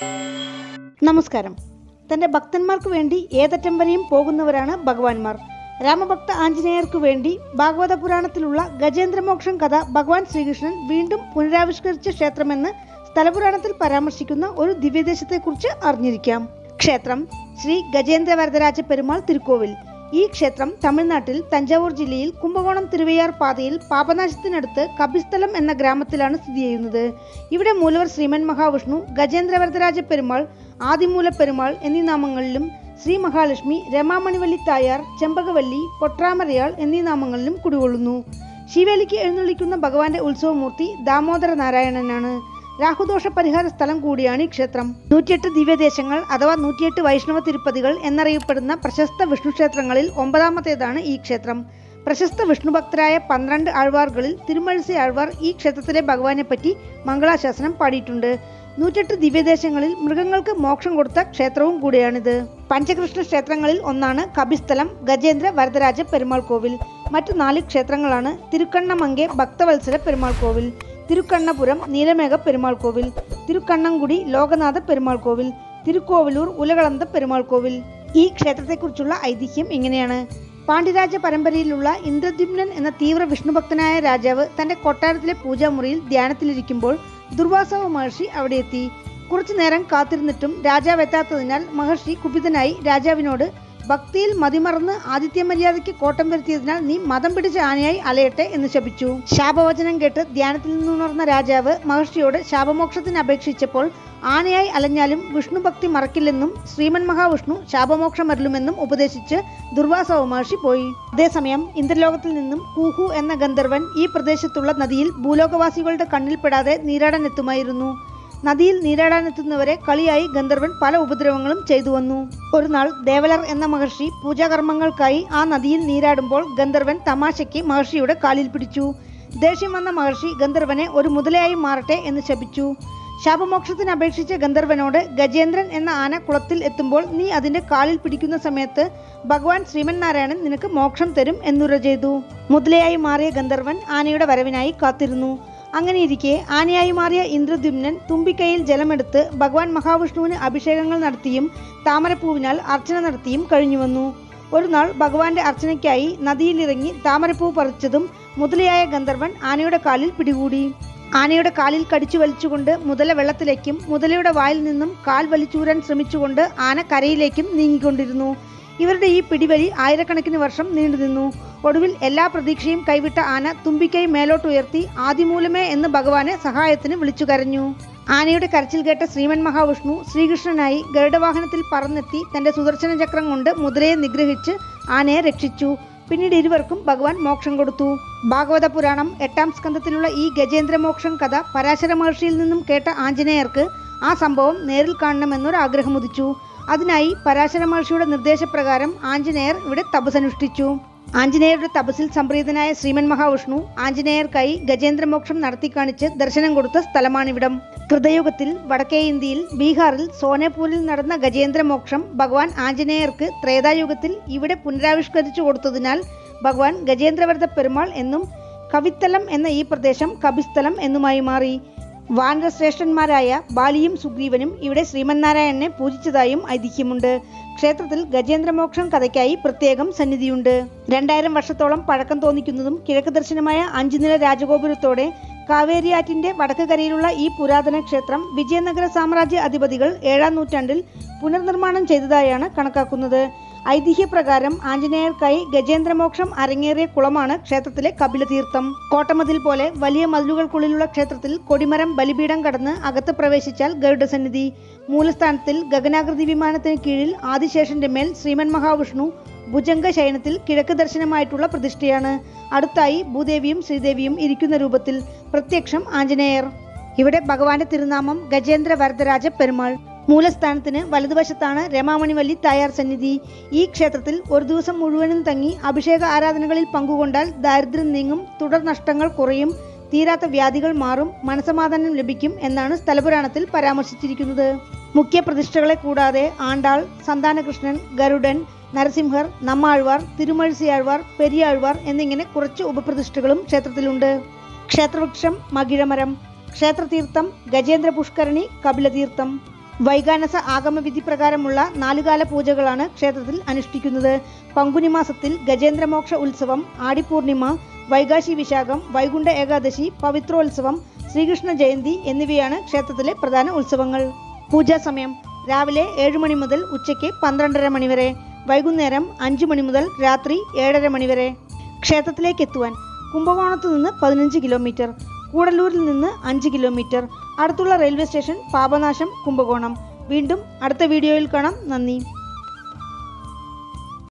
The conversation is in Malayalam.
നമസ്കാരം തന്റെ ഭക്തന്മാർക്ക് വേണ്ടി ഏതറ്റം വരെയും പോകുന്നവരാണ് ഭഗവാൻമാർ രാമഭക്ത ആഞ്ജനേയർക്കു വേണ്ടി ഭാഗവത പുരാണത്തിലുള്ള ഗജേന്ദ്രമോക്ഷം കഥ ഭഗവാൻ ശ്രീകൃഷ്ണൻ വീണ്ടും പുനരാവിഷ്കരിച്ച ക്ഷേത്രമെന്ന് സ്ഥലപുരാണത്തിൽ പരാമർശിക്കുന്ന ഒരു ദിവ്യദേശത്തെക്കുറിച്ച് അറിഞ്ഞിരിക്കാം ക്ഷേത്രം ശ്രീ ഗജേന്ദ്ര വരദരാജ പെരുമാൾ തിരുക്കോവിൽ ഈ ക്ഷേത്രം തമിഴ്നാട്ടിൽ തഞ്ചാവൂർ ജില്ലയിൽ കുംഭകോണം തിരുവയ്യാർ പാതയിൽ പാപനാശത്തിനടുത്ത് കപിസ്ഥലം എന്ന ഗ്രാമത്തിലാണ് സ്ഥിതി ചെയ്യുന്നത് ഇവിടെ മൂലവർ ശ്രീമൻ മഹാവിഷ്ണു ഗജേന്ദ്ര വരദരാജ പെരുമാൾ ആദിമൂല പെരുമാൾ എന്നീ നാമങ്ങളിലും ശ്രീ മഹാലക്ഷ്മി രമാമണിവല്ലി തായാർ ചെമ്പകവല്ലി പൊട്രാമരയാൾ എന്നീ നാമങ്ങളിലും കുടികൊള്ളുന്നു ശിവേലിക്ക് എഴുന്നള്ളിക്കുന്ന ഭഗവാന്റെ ഉത്സവമൂർത്തി ദാമോദര നാരായണനാണ് രാഹുദോഷ പരിഹാര സ്ഥലം കൂടിയാണ് ഈ ക്ഷേത്രം നൂറ്റിയെട്ട് ദിവ്യദേശങ്ങൾ അഥവാ നൂറ്റിയെട്ട് വൈഷ്ണവ തിരുപ്പതികൾ എന്നറിയപ്പെടുന്ന പ്രശസ്ത വിഷ്ണു ക്ഷേത്രങ്ങളിൽ ഒമ്പതാമത്തേതാണ് ഈ ക്ഷേത്രം പ്രശസ്ത വിഷ്ണുഭക്തരായ പന്ത്രണ്ട് ആഴ്വാറുകളിൽ തിരുമഴിസി ആഴ്വാർ ഈ ക്ഷേത്രത്തിലെ ഭഗവാനെ പറ്റി മംഗളാശാസനം പാടിയിട്ടുണ്ട് നൂറ്റെട്ട് ദിവ്യദേശങ്ങളിൽ മൃഗങ്ങൾക്ക് മോക്ഷം കൊടുത്ത ക്ഷേത്രവും കൂടിയാണിത് പഞ്ചകൃഷ്ണ ക്ഷേത്രങ്ങളിൽ ഒന്നാണ് കപിസ്ഥലം ഗജേന്ദ്ര വരദരാജ പെരുമാൾ കോവിൽ മറ്റു നാല് ക്ഷേത്രങ്ങളാണ് തിരുക്കണ്ണമങ്കെ ഭക്തവത്സര പെരുമാൾ കോവിൽ തിരുക്കണ്ണപുരം നീലമേഘ പെരുമാൾ കോവിൽ തിരുക്കണ്ണംകുടി ലോകനാഥ പെരുമാൾ കോവിൽ തിരുക്കോവിലൂർ ഉലകളന്ത പെരുമാൾ കോവിൽ ഈ ക്ഷേത്രത്തെക്കുറിച്ചുള്ള ഐതിഹ്യം ഇങ്ങനെയാണ് പാണ്ഡ്യരാജ പരമ്പരയിലുള്ള ഇന്ദ്രദ്യുമ്നൻ എന്ന തീവ്ര വിഷ്ണുഭക്തനായ രാജാവ് തന്റെ കൊട്ടാരത്തിലെ പൂജാമുറിയിൽ ധ്യാനത്തിലിരിക്കുമ്പോൾ ദുർവാസവ മഹർഷി അവിടെ എത്തി കുറച്ചു നേരം കാത്തിരുന്നിട്ടും രാജാവ് എത്താത്തതിനാൽ മഹർഷി കുപിതനായി രാജാവിനോട് ഭക്തിയിൽ മതിമറന്ന് ആദിത്യ മര്യാദയ്ക്ക് കോട്ടം വരുത്തിയതിനാൽ നീ മതം പിടിച്ച ആനയായി അലയട്ടെ എന്ന് ശപിച്ചു ശാപവചനം കേട്ട് ധ്യാനത്തിൽ നിന്നുണർന്ന രാജാവ് മഹർഷിയോട് ശാപമോക്ഷത്തിന് അപേക്ഷിച്ചപ്പോൾ ആനയായി അലഞ്ഞാലും വിഷ്ണു ഭക്തി മറക്കില്ലെന്നും ശ്രീമൻ മഹാവിഷ്ണു ശാപമോക്ഷമരുളുമെന്നും ഉപദേശിച്ച് ദുർവാസവ മഹർഷി പോയി അതേസമയം ഇന്ദ്രലോകത്തിൽ നിന്നും കൂഹു എന്ന ഗന്ധർവൻ ഈ പ്രദേശത്തുള്ള നദിയിൽ ഭൂലോകവാസികളുടെ കണ്ണിൽപ്പെടാതെ നീരാടാനെത്തുമായിരുന്നു നദിയിൽ നീരാടാനെത്തുന്നവരെ കളിയായി ഗന്ധർവൻ പല ഉപദ്രവങ്ങളും ചെയ്തു വന്നു ഒരു നാൾ ദേവലർ എന്ന മഹർഷി പൂജാകർമ്മങ്ങൾക്കായി ആ നദിയിൽ നീരാടുമ്പോൾ ഗന്ധർവൻ തമാശയ്ക്ക് മഹർഷിയുടെ കാലിൽ പിടിച്ചു ദേഷ്യം വന്ന മഹർഷി ഗന്ധർവനെ ഒരു മുതലയായി മാറട്ടെ എന്ന് ശപിച്ചു ശാപമോക്ഷത്തിന് അപേക്ഷിച്ച ഗന്ധർവനോട് ഗജേന്ദ്രൻ എന്ന ആന കുളത്തിൽ എത്തുമ്പോൾ നീ അതിന്റെ കാലിൽ പിടിക്കുന്ന സമയത്ത് ഭഗവാൻ ശ്രീമൻ നാരായണൻ നിനക്ക് മോക്ഷം തരും എന്നുര ചെയ്തു മുതലയായി മാറിയ ഗന്ധർവൻ ആനയുടെ വരവിനായി കാത്തിരുന്നു അങ്ങനെയിരിക്കെ ആനയായി മാറിയ ഇന്ദ്രദ്യുമ്നൻ തുമ്പിക്കൈയിൽ ജലമെടുത്ത് ഭഗവാൻ മഹാവിഷ്ണുവിന് അഭിഷേകങ്ങൾ നടത്തിയും താമരപ്പൂവിനാൽ അർച്ചന നടത്തിയും കഴിഞ്ഞു വന്നു ഒരു നാൾ ഭഗവാന്റെ അർച്ചനയ്ക്കായി നദിയിലിറങ്ങി താമരപ്പൂ പറിച്ചതും മുതലയായ ഗന്ധർവൻ ആനയുടെ കാലിൽ പിടികൂടി ആനയുടെ കാലിൽ കടിച്ചു വലിച്ചുകൊണ്ട് മുതല വെള്ളത്തിലേക്കും മുതലയുടെ വായിൽ നിന്നും കാൽ വലിച്ചൂരാൻ ശ്രമിച്ചുകൊണ്ട് ആന കരയിലേക്കും നീങ്ങിക്കൊണ്ടിരുന്നു ഇവരുടെ ഈ പിടിവലി ആയിരക്കണക്കിന് വർഷം നീണ്ടുനിന്നു ഒടുവിൽ എല്ലാ പ്രതീക്ഷയും കൈവിട്ട ആന തുമ്പിക്കൈ മേലോട്ടുയർത്തി ആദിമൂലമേ എന്ന് ഭഗവാനെ സഹായത്തിന് വിളിച്ചു കരഞ്ഞു ആനയുടെ കരച്ചിൽ കേട്ട ശ്രീമൻ മഹാവിഷ്ണു ശ്രീകൃഷ്ണനായി ഗരുഡവാഹനത്തിൽ പറന്നെത്തി തന്റെ സുദർശന ചക്രം കൊണ്ട് മുദ്രയെ നിഗ്രഹിച്ച് ആനയെ രക്ഷിച്ചു പിന്നീട് ഇരുവർക്കും ഭഗവാൻ മോക്ഷം കൊടുത്തു ഭാഗവത പുരാണം എട്ടാം സ്കന്ധത്തിലുള്ള ഈ ഗജേന്ദ്രമോക്ഷം കഥ പരാശര മഹർഷിയിൽ നിന്നും കേട്ട ആഞ്ജനേയർക്ക് ആ സംഭവം നേരിൽ കാണണമെന്നൊരു ആഗ്രഹം ഉദിച്ചു അതിനായി പരാശര മഹർഷിയുടെ നിർദ്ദേശപ്രകാരം ആഞ്ജനേയർ ഇവിടെ തപസനുഷ്ഠിച്ചു ആഞ്ജനേയരുടെ തപസിൽ സംപ്രീതനായ ശ്രീമൻ മഹാവിഷ്ണു ആഞ്ജനേയർക്കായി ഗജേന്ദ്രമോക്ഷം നടത്തിക്കാണിച്ച് ദർശനം കൊടുത്ത സ്ഥലമാണിവിടം കൃതയുഗത്തിൽ വടക്കേ ഇന്ത്യയിൽ ബീഹാറിൽ സോനേപൂരിൽ നടന്ന ഗജേന്ദ്രമോക്ഷം ഭഗവാൻ ആഞ്ജനേയർക്ക് ത്രേതായുഗത്തിൽ ഇവിടെ പുനരാവിഷ്കരിച്ചു കൊടുത്തതിനാൽ ഭഗവാൻ ഗജേന്ദ്രവരദ പെരുമാൾ എന്നും കവിത്തലം എന്ന ഈ പ്രദേശം കപിസ്ഥലം എന്നുമായി മാറി വാനരശ്രേഷ്ഠന്മാരായ ബാലിയും സുഗ്രീവനും ഇവിടെ ശ്രീമന്നാരായണനെ പൂജിച്ചതായും ഐതിഹ്യമുണ്ട് ക്ഷേത്രത്തിൽ ഗജേന്ദ്രമോക്ഷം കഥയ്ക്കായി പ്രത്യേകം സന്നിധിയുണ്ട് രണ്ടായിരം വർഷത്തോളം പഴക്കം തോന്നിക്കുന്നതും കിഴക്ക് ദർശനമായ അഞ്ചുനില രാജഗോപുരത്തോടെ കാവേരിയാറ്റിന്റെ വടക്ക് കരയിലുള്ള ഈ പുരാതന ക്ഷേത്രം വിജയനഗര സാമ്രാജ്യ അധിപതികൾ ഏഴാം നൂറ്റാണ്ടിൽ പുനർനിർമ്മാണം ചെയ്തതായാണ് കണക്കാക്കുന്നത് ഐതിഹ്യപ്രകാരം ആഞ്ജനേയർക്കായി ഗജേന്ദ്രമോക്ഷം അരങ്ങേറിയ കുളമാണ് ക്ഷേത്രത്തിലെ കപിലതീർത്ഥം കോട്ടമതിൽ പോലെ വലിയ മതിലുകൾക്കുള്ളിലുള്ള ക്ഷേത്രത്തിൽ കൊടിമരം ബലിപീഠം കടന്ന് അകത്ത് പ്രവേശിച്ചാൽ ഗരുഡസന്നിധി മൂലസ്ഥാനത്തിൽ ഗഗനാകൃതി വിമാനത്തിന് കീഴിൽ ആദിശേഷന്റെ മേൽ ശ്രീമൻ മഹാവിഷ്ണു ഭുജംഗ ശയനത്തിൽ കിഴക്ക് ദർശനമായിട്ടുള്ള പ്രതിഷ്ഠയാണ് അടുത്തായി ഭൂദേവിയും ശ്രീദേവിയും ഇരിക്കുന്ന രൂപത്തിൽ പ്രത്യക്ഷം ആഞ്ജനേയർ ഇവിടെ ഭഗവാന്റെ തിരുനാമം ഗജേന്ദ്ര വരദരാജ പെരുമാൾ മൂലസ്ഥാനത്തിന് വലതുവശത്താണ് രമാമണിവല്ലി തായാർ സന്നിധി ഈ ക്ഷേത്രത്തിൽ ഒരു ദിവസം മുഴുവനും തങ്ങി അഭിഷേക ആരാധനകളിൽ പങ്കുകൊണ്ടാൽ ദാരിദ്ര്യം നീങ്ങും തുടർ നഷ്ടങ്ങൾ കുറയും തീരാത്ത വ്യാധികൾ മാറും മനസമാധാനം ലഭിക്കും എന്നാണ് സ്ഥലപുരാണത്തിൽ പരാമർശിച്ചിരിക്കുന്നത് മുഖ്യ പ്രതിഷ്ഠകളെ കൂടാതെ ആണ്ടാൾ സന്താനകൃഷ്ണൻ ഗരുഡൻ നരസിംഹർ നമ്മാഴ്വാർ തിരുമഴിസിയാഴ്വാർ പെരിയാഴ്വാർ എന്നിങ്ങനെ കുറച്ച് ഉപപ്രതിഷ്ഠകളും ക്ഷേത്രത്തിലുണ്ട് ക്ഷേത്രവൃക്ഷം മകിഴമരം ക്ഷേത്രതീർത്ഥം ഗജേന്ദ്ര പുഷ്കരണി കപിലതീർത്ഥം വൈകാനസ ആഗമവിധി പ്രകാരമുള്ള നാലുകാല പൂജകളാണ് ക്ഷേത്രത്തിൽ അനുഷ്ഠിക്കുന്നത് പങ്കുനി മാസത്തിൽ ഗജേന്ദ്രമോക്ഷ ഉത്സവം ആടിപൂർണിമ വൈകാശി വിശാഖം വൈകുണ്ഠ ഏകാദശി പവിത്രോത്സവം ശ്രീകൃഷ്ണ ജയന്തി എന്നിവയാണ് ക്ഷേത്രത്തിലെ പ്രധാന ഉത്സവങ്ങൾ പൂജാ സമയം രാവിലെ ഏഴ് മണി മുതൽ ഉച്ചയ്ക്ക് പന്ത്രണ്ടര മണി വരെ വൈകുന്നേരം അഞ്ച് മണി മുതൽ രാത്രി ഏഴര മണി വരെ ക്ഷേത്രത്തിലേക്ക് എത്തുവാൻ കുംഭകോണത്തു നിന്ന് പതിനഞ്ച് കിലോമീറ്റർ കൂടല്ലൂരിൽ നിന്ന് അഞ്ച് കിലോമീറ്റർ അടുത്തുള്ള റെയിൽവേ സ്റ്റേഷൻ പാപനാശം കുംഭകോണം വീണ്ടും അടുത്ത വീഡിയോയിൽ കാണാം നന്ദി